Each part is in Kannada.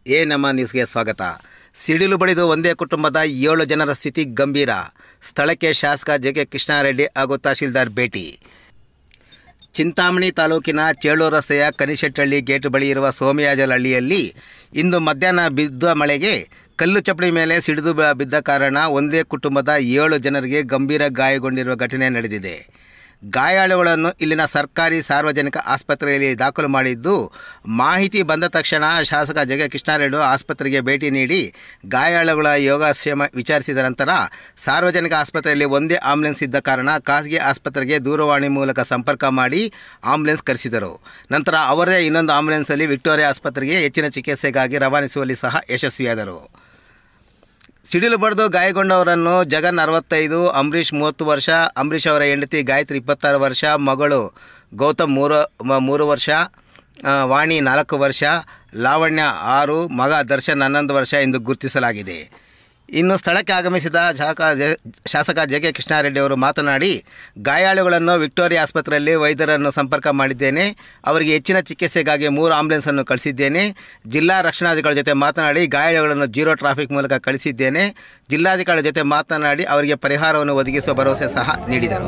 ಎ ನಮ್ಮ ನ್ಯೂಸ್ಗೆ ಸ್ವಾಗತ ಸಿಡಿಲು ಬಡಿದು ಒಂದೇ ಕುಟುಂಬದ ಏಳು ಜನರ ಸ್ಥಿತಿ ಗಂಭೀರ ಸ್ಥಳಕ್ಕೆ ಶಾಸಕ ಜೆ ಕೆ ಕೃಷ್ಣಾರೆಡ್ಡಿ ಹಾಗೂ ತಹಶೀಲ್ದಾರ್ ಭೇಟಿ ಚಿಂತಾಮಣಿ ತಾಲೂಕಿನ ಚೇಳೂರು ರಸ್ತೆಯ ಕನಿಶೆಟ್ಟಹಳ್ಳಿ ಗೇಟ್ ಬಳಿ ಇರುವ ಸೋಮಯಾಜಲಹಳ್ಳಿಯಲ್ಲಿ ಇಂದು ಮಧ್ಯಾಹ್ನ ಬಿದ್ದ ಮಳೆಗೆ ಕಲ್ಲು ಚಪ್ಪಡಿ ಮೇಲೆ ಸಿಡಿದು ಬ- ಬಿದ್ದ ಕಾರಣ ಒಂದೇ ಕುಟುಂಬದ ಏಳು ಜನರಿಗೆ ಗಂಭೀರ ಗಾಯಗೊಂಡಿರುವ ಘಟನೆ ನಡೆದಿದೆ ಗಾಯಾಳುಗಳನ್ನು ಇಲ್ಲಿನ ಸರ್ಕಾರಿ ಸಾರ್ವಜನಿಕ ಆಸ್ಪತ್ರೆಯಲ್ಲಿ ದಾಖಲು ಮಾಡಿದ್ದು ಮಾಹಿತಿ ಬಂದ ತಕ್ಷಣ ಶಾಸಕ ಜಗ ಕೃಷ್ಣಾರೆಡ್ಡಿ ಆಸ್ಪತ್ರೆಗೆ ಭೇಟಿ ನೀಡಿ ಗಾಯಾಳುಗಳ ಯೋಗಕ್ಷೇಮ ವಿಚಾರಿಸಿದ ನಂತರ ಸಾರ್ವಜನಿಕ ಆಸ್ಪತ್ರೆಯಲ್ಲಿ ಒಂದೇ ಆಂಬ್ಯುಲೆನ್ಸ್ ಇದ್ದ ಕಾರಣ ಖಾಸಗಿ ಆಸ್ಪತ್ರೆಗೆ ದೂರವಾಣಿ ಮೂಲಕ ಸಂಪರ್ಕ ಮಾಡಿ ಆಂಬ್ಯುಲೆನ್ಸ್ ಕರೆಸಿದರು ನಂತರ ಅವರೇ ಇನ್ನೊಂದು ಆಂಬ್ಯುಲೆನ್ಸಲ್ಲಿ ವಿಕ್ಟೋರಿಯಾ ಆಸ್ಪತ್ರೆಗೆ ಹೆಚ್ಚಿನ ಚಿಕಿತ್ಸೆಗಾಗಿ ರವಾನಿಸುವಲ್ಲಿ ಸಹ ಯಶಸ್ವಿಯಾದರು ಸಿಡಿಲು ಬಡಿದು ಗಾಯಗೊಂಡವರನ್ನು ಜಗನ್ ಅರವತ್ತೈದು ಅಂಬರೀಷ್ ಮೂವತ್ತು ವರ್ಷ ಅಂಬರೀಷ್ ಅವರ ಹೆಂಡತಿ ಗಾಯತ್ರಿ ಇಪ್ಪತ್ತಾರು ವರ್ಷ ಮಗಳು ಗೌತಮ್ ಮೂರು ಮ- ಮೂರು ವರ್ಷ ಆ, ವಾಣಿ ನಾಲ್ಕು ವರ್ಷ ಲಾವಣ್ಯ ಆರು ಮಗ ದರ್ಶನ್ ಹನ್ನೊಂದು ವರ್ಷ ಎಂದು ಗುರುತಿಸಲಾಗಿದೆ ಇನ್ನು ಸ್ಥಳಕ್ಕೆ ಆಗಮಿಸಿದ ಶಾಸಕ ಜ- ಶಾಸಕ ಜೆ ಕೆ ಕೃಷ್ಣಾರೆಡ್ಡಿ ಅವರು ಮಾತನಾಡಿ ಗಾಯಾಳುಗಳನ್ನು ವಿಕ್ಟೋರಿಯಾ ಆಸ್ಪತ್ರೆಯಲ್ಲಿ ವೈದ್ಯರನ್ನು ಸಂಪರ್ಕ ಮಾಡಿದ್ದೇನೆ ಅವರಿಗೆ ಹೆಚ್ಚಿನ ಚಿಕಿತ್ಸೆಗಾಗಿ ಮೂರು ಆಂಬ್ಯುಲೆನ್ಸನ್ನು ಕಳಿಸಿದ್ದೇನೆ ಜಿಲ್ಲಾ ರಕ್ಷಣಾಧಿಕಾರಿ ಜೊತೆ ಮಾತನಾಡಿ ಗಾಯಾಳುಗಳನ್ನು ಜೀರೋ ಟ್ರಾಫಿಕ್ ಮೂಲಕ ಕಳಿಸಿದ್ದೇನೆ ಜಿಲ್ಲಾಧಿಕಾರಿ ಜೊತೆ ಮಾತನಾಡಿ ಅವರಿಗೆ ಪರಿಹಾರವನ್ನು ಒದಗಿಸುವ ಭರವಸೆ ಸಹ ನೀಡಿದರು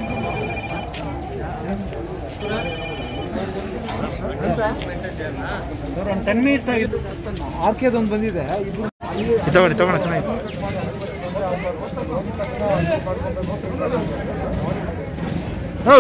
ಒಂದು ಟೆನ್ ಮಿನಿಟ್ಸ್ ಆಗಿತ್ತು ಆರ್ಕೆದೊಂದು ಬಂದಿದೆ ಇದು ತಗೊಳ್ಳಿ ತಗೊಳ್ಳಿ ಚೆನ್ನಾಗಿ ಹೌ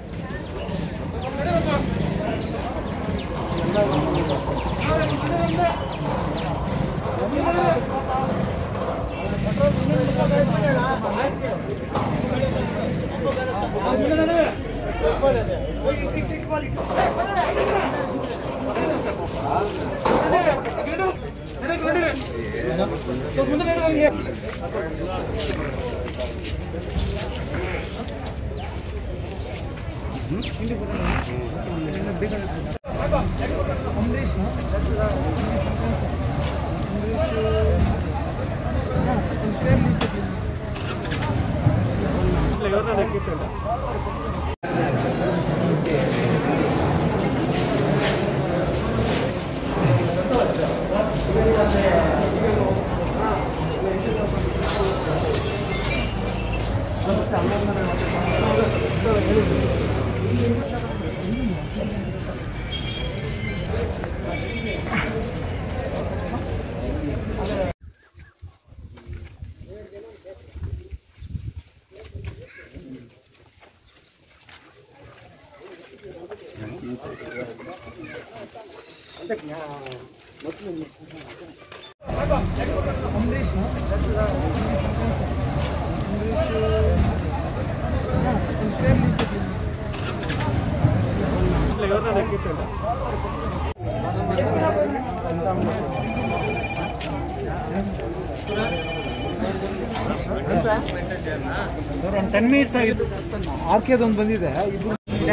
ಒಂದು ಟೆನ್ ಮಿನಿಟ್ಸ್ ಆಗಿತ್ತು ಆರ್ಕೆದೊಂದು ಬಂದಿದೆ ಇದು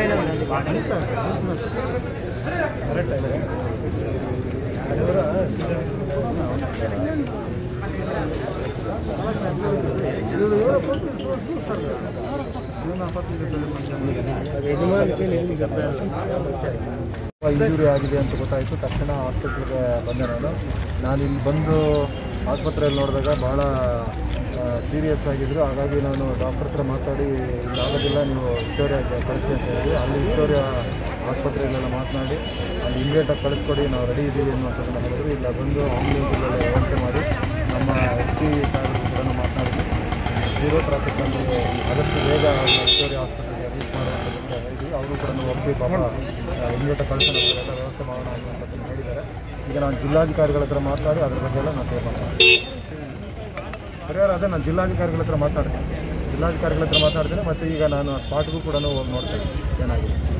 ಇಂಜುರಿ ಆಗಿದೆ ಅಂತ ಗೊತ್ತಾಯಿತು ತಕ್ಷಣ ಹಾಸ್ಪಿಟ್ಲಿಗೆ ಬಂದೆ ನಾನು ನಾನು ಇಲ್ಲಿ ಬಂದು ಆಸ್ಪತ್ರೆಯಲ್ಲಿ ನೋಡಿದಾಗ ಭಾಳ ಸೀರಿಯಸ್ ಆಗಿದ್ರು ಹಾಗಾಗಿ ನಾನು ಡಾಕ್ಟರ್ ಹತ್ರ ಮಾತಾಡಿ ಇಲ್ಲಿ ಆಗೋದಿಲ್ಲ ನೀವು ವಿಕ್ಟೋರಿಯಾಗೆ ಕಳಿಸಿ ಅಂತ ಹೇಳಿದ್ವಿ ಅಲ್ಲಿ ವಿಕ್ಟೋರಿಯಾ ಆಸ್ಪತ್ರೆಯಲ್ಲೆಲ್ಲ ಮಾತನಾಡಿ ಅಲ್ಲಿ ಇಮಿಡಿಯೇಟಾಗಿ ಕಳಿಸ್ಕೊಡಿ ನಾವು ರೆಡಿ ಇದ್ದೀವಿ ಅನ್ನುವಂಥದ್ದನ್ನು ಹೇಳಿದ್ರು ಇಲ್ಲ ಬಂದು ಆಂಬ್ಯುಲೆನ್ಸಲ್ಲೆಲ್ಲ ವ್ಯವಸ್ಥೆ ಮಾಡಿ ನಮ್ಮ ಎಸ್ ಪಿ ಸಾಹೇಬರು ಕೂಡ ಮಾತನಾಡಿದ್ವಿ ಜೀರೋ ಟ್ರಾಫಿಕ್ನಲ್ಲಿ ಆದಷ್ಟು ಬೇಗ ವಿಕ್ಟೋರಿಯಾ ಹಾಸ್ಪಿಟಲ್ಗೆ ರೀಚ್ ಮಾಡುವಂಥದ್ದಕ್ಕೆ ಹೇಳಿದ್ವಿ ಅವರು ಕೂಡ ಒಪ್ಪಿ ಪಾಪ ಇಮಿಡಿಯೇಟ್ ಕಳಿಸೋಣ ಎಲ್ಲ ವ್ಯವಸ್ಥೆ ಮಾಡೋಣ ಅನ್ನುವಂಥದ್ದನ್ನು ಹೇಳಿದ್ದಾರೆ ಈಗ ನಾನು ಜಿಲ್ಲಾಧಿಕಾರಿಗಳ ಹತ್ರ ಮಾತಾಡಿ ಅದ್ರ ಬಗ್ಗೆ ಎಲ್ಲ ನಾನು ತೀರ್ಮಾನ ಮಾಡ್ತೀನಿ ಪರಿಹಾರ ಅದೇ ನಾನು ಜಿಲ್ಲಾಧಿಕಾರಿಗಳ ಹತ್ರ ಮಾತಾಡ್ತೀನಿ ಜಿಲ್ಲಾಧಿಕಾರಿಗಳ ಹತ್ರ ಮಾತಾಡ್ತೀನಿ ಮತ್ತು ಈಗ ನಾನು ಸ್ಪಾಟ್ಗೂ ಕೂಡ ಹೋಗಿ ನೋಡ್ತೀನಿ ಏನಾಗಿದೆ